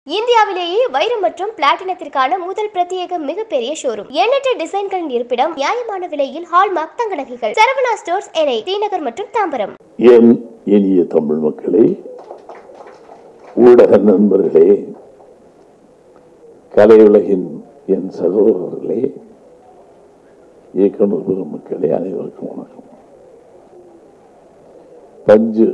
இந்தியாவிலேயே வைரம் மற்றும் பிளாட்டினத்திற்கான முதல் பிரத்யேக மிகப்பெரிய ஷோரூம் எண்ணற்ற டிசைன்களின் இருப்பிடம் நியாயமான விலையில் ஹால்மார்க் தங்க நகைகள் சரவணா ஸ்டோர்ஸ் எனை தீநகர் மற்றும் தாம்பரம் என் இனிய தமிழ் மக்களே ஊடக நண்பர்களே கலையுலகின் என் சகோதரர்களே இயக்குனர் பெருமக்களே அனைவருக்கும் வணக்கம் பஞ்சு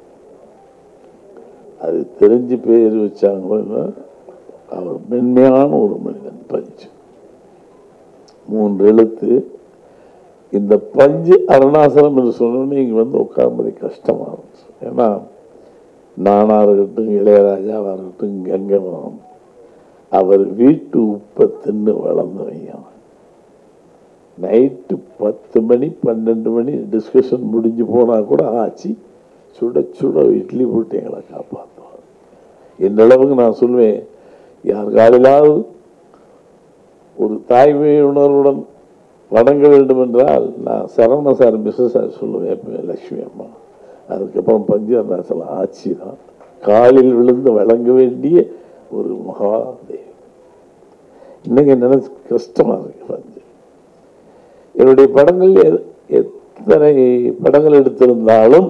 அது தெரிஞ்சு பேர் வச்சாங்களோ அவர் மென்மையான ஒரு மனிதன் பஞ்சு மூன்று எழுத்து இந்த பஞ்சு அருணாசலம் என்று சொன்னோன்னே இங்கே வந்து உட்கார்ந்தது கஷ்டமாக இருந்துச்சு ஏன்னா நானாக இருக்கட்டும் இளையராஜாவாக இருக்கட்டும் கங்கமரம் அவர் வீட்டு உப்பை தின்னு வளர்ந்தவங்க நைட்டு பத்து மணி பன்னெண்டு மணி டிஸ்கஷன் முடிஞ்சு போனால் கூட ஆச்சு சுட சுட இட்லி போட்டு எங்களை காப்பாற்றுவார் இந்த அளவுக்கு நான் சொல்லுவேன் யார் காலையிலாவது ஒரு தாய்மை உணர்வுடன் வணங்க வேண்டும் என்றால் நான் சரவண சார் மிஸ்ஸஸ் சார் சொல்லுவேன் எப்பவுமே லட்சுமி அம்மா அதுக்கப்புறம் பஞ்சவர்ணாசலம் ஆட்சி தான் காலில் விழுந்து வழங்க வேண்டிய ஒரு மகாதேவ் இன்னைக்கு நினைச்சு கஷ்டமா இருக்கு பஞ்சு என்னுடைய படங்கள் எ- எத்தனை படங்கள் எடுத்திருந்தாலும்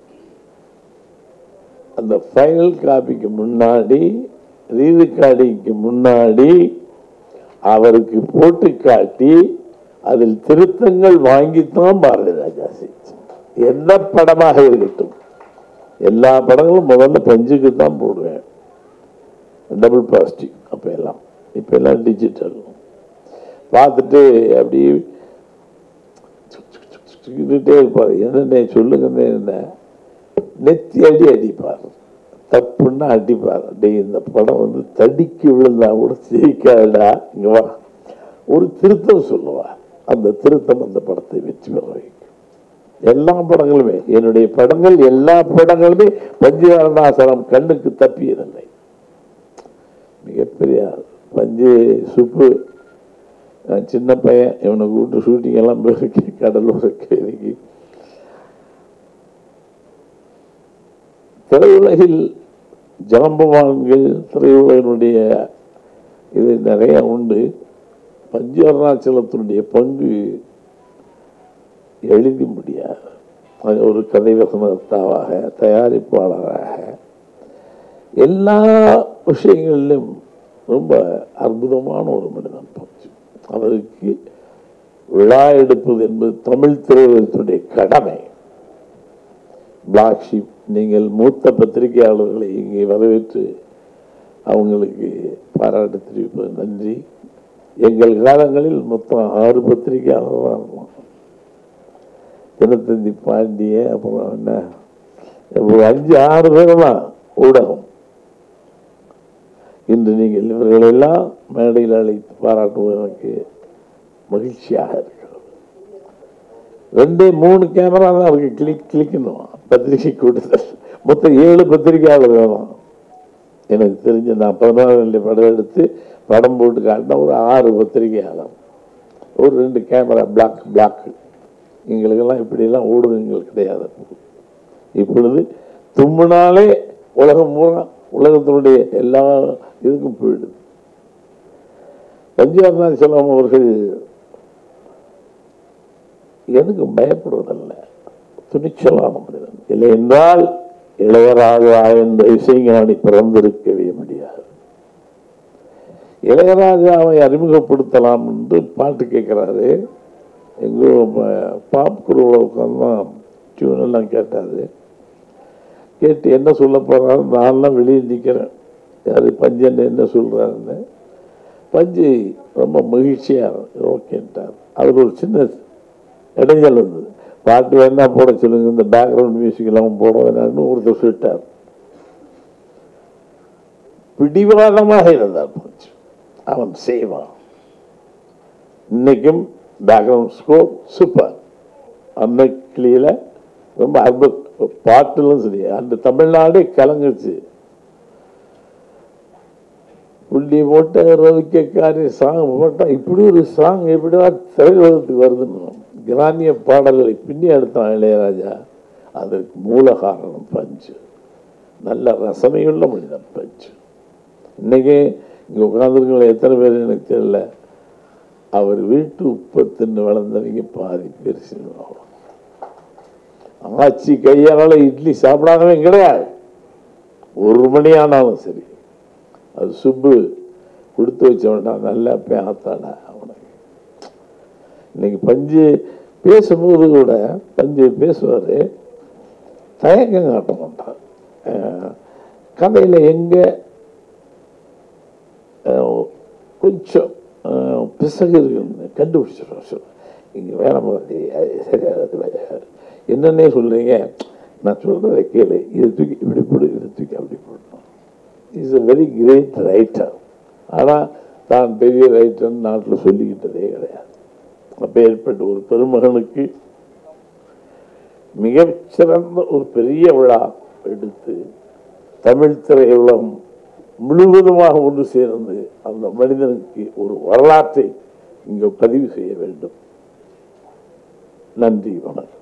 அந்த ஃபைனல் காப்பிக்கு முன்னாடி ரீரிகார்டிங்க்கு முன்னாடி அவருக்கு போட்டு காட்டி அதில் திருத்தங்கள் வாங்கித்தான் பாரதி ராஜா செஞ்சு எந்த படமாக இருக்கட்டும் எல்லா படங்களும் முதல்ல பஞ்சுக்கு தான் போடுவேன் டபுள் பிளாஸ்டிக் அப்போ எல்லாம் இப்போ எல்லாம் டிஜிட்டல் பார்த்துட்டு அப்படி சுக்கிட்டே இருப்பார் என்னென்ன சொல்லுங்கன்னு என்ன நெத்தி அடி அடிப்பார் தப்புன்னா அடிப்பார் டேய் இந்த படம் வந்து தடிக்கு விழுந்தா கூட சிரிக்காதடா இங்க வா ஒரு திருத்தம் சொல்லுவார் அந்த திருத்தம் அந்த படத்தை வெற்றி பெற வைக்கும் எல்லா படங்களுமே என்னுடைய படங்கள் எல்லா படங்களுமே பஞ்சவரணாசனம் கண்ணுக்கு தப்பியதில்லை மிகப்பெரிய ஆள். பஞ்சு சுப்பு நான் சின்ன பையன் இவனை கூப்பிட்டு ஷூட்டிங் எல்லாம் போயிருக்கு கடலூருக்கு இன்னைக்கு திரையுலகில் ஜாம்பவான்கள் திரையுலகினுடைய இது நிறைய உண்டு பஞ்சு அருணாச்சலத்தினுடைய பங்கு எழுதி முடியாது அது ஒரு கதை வசனத்தாவாக தயாரிப்பாளராக எல்லா விஷயங்களிலும் ரொம்ப அற்புதமான ஒரு மனிதன் பஞ்சு அவருக்கு விழா எடுப்பது என்பது தமிழ் திரையுலகத்தினுடைய கடமை பிளாக் ஷீப் நீங்கள் மூத்த பத்திரிகையாளர்களை இங்கே வரவேற்று அவங்களுக்கு பாராட்டு தெரிவிப்பது நன்றி எங்கள் காலங்களில் மொத்தம் ஆறு பத்திரிகையாளர் தான் இருந்தோம் தினத்தந்தி பாண்டிய அப்புறம் என்ன ஒரு அஞ்சு ஆறு பேர் தான் ஊடகம் இன்று நீங்கள் இவர்களெல்லாம் மேடையில் அழைத்து பாராட்டுவது எனக்கு மகிழ்ச்சியாக இருக்கிறது ரெண்டே மூணு கேமரா தான் இருக்கு கிளிக் கிளிக்கணும் பத்திரிகை கூட்டத்தில் மொத்தம் ஏழு பத்திரிகையாளர்கள் தான் எனக்கு தெரிஞ்ச நான் பதினாறு படம் எடுத்து படம் போட்டு காட்டின ஒரு ஆறு பத்திரிகையாளர் ஒரு ரெண்டு கேமரா பிளாக் பிளாக் எங்களுக்கெல்லாம் இப்படியெல்லாம் ஊடகங்கள் கிடையாது இப்பொழுது தும்முனாலே உலகம் பூரா உலகத்தினுடைய எல்லா இதுக்கும் போயிடுது பஞ்சாப் செல்வம் அவர்கள் எனக்கு பயப்படுவதல்ல துணிச்சலான மனிதன் இல்லை என்றால் இளையராஜா என்ற இசைஞானி பிறந்திருக்கவே முடியாது இளையராஜாவை அறிமுகப்படுத்தலாம் என்று பாட்டு கேட்கிறாரு எங்கோ பாப் குருவில் உட்காந்து டியூன் எல்லாம் கேட்டாரு கேட்டு என்ன சொல்ல போறாரு நான்லாம் வெளியே நிற்கிறேன் யாரு பஞ்சன் என்ன சொல்றாருன்னு பஞ்சு ரொம்ப மகிழ்ச்சியாக ஓகேன்ட்டார் அவர் ஒரு சின்ன இடைஞ்சல் வந்தது பாட்டு வேணா போட சொல்லுங்க இந்த பேக்ரவுண்ட் மியூசிக் எல்லாம் போட வேணாம்னு ஒருத்தர் சொல்லிட்டார் பிடிவாதமாக இருந்தார் பஞ்சு அவன் செய்வான் இன்னைக்கும் பேக்ரவுண்ட் ஸ்கோர் சூப்பர் அன்னைக்கிளியில் ரொம்ப அற்புத பாட்டுலும் சரி அந்த தமிழ்நாடே கலங்குச்சு புள்ளி போட்ட ரவிக்கக்காரி சாங் போட்டா இப்படி ஒரு சாங் எப்படியா திரையுலகத்துக்கு வருதுன்னு கிராமிய பாடல்களை பின்னி எடுத்தான் இளையராஜா அதற்கு மூல காரணம் பஞ்சு நல்ல ரசனையுள்ள மனிதன் பஞ்சு இன்னைக்கு இங்கே உட்காந்துருக்கவங்க எத்தனை பேர் எனக்கு தெரியல அவர் வீட்டு உப்பை தின்னு வளர்ந்தவங்க பாதி பேர் சினிமாவில் ஆச்சி கையால இட்லி சாப்பிடாதவன் கிடையாது ஒரு மணி ஆனாலும் சரி அது சுப்பு கொடுத்து வச்சவன்டா நல்லா பேத்தாடா அவனுக்கு இன்னைக்கு பஞ்சு பேசும்போது கூட பஞ்சு பேசுவார் தயக்கம் காட்ட மாட்டார் அஹ், கதையில் எங்கே கொஞ்சம் அஹ், பிசகு இருக்குன்னு கண்டுபிடிச்சிடுவோம் இங்கே வேலை மாதிரி சரியாக என்னன்னே சொல்றீங்க நான் சொல்கிறத கேளு இதை தூக்கி இப்படி போடு இதை தூக்கி அப்படி போடணும் is a very great writer ஆனால் தான் பெரிய ரைட்டர்னு நாட்டில் சொல்லிக்கிட்டதே கிடையாது அப்போ ஏற்பட்ட ஒரு பெருமகனுக்கு மிகச்சிறந்த ஒரு பெரிய விழா எடுத்து தமிழ் திரையுலகம் முழுவதுமாக ஒன்று சேர்ந்து அந்த மனிதனுக்கு ஒரு வரலாற்றை இங்கே பதிவு செய்ய வேண்டும் நன்றி வணக்கம்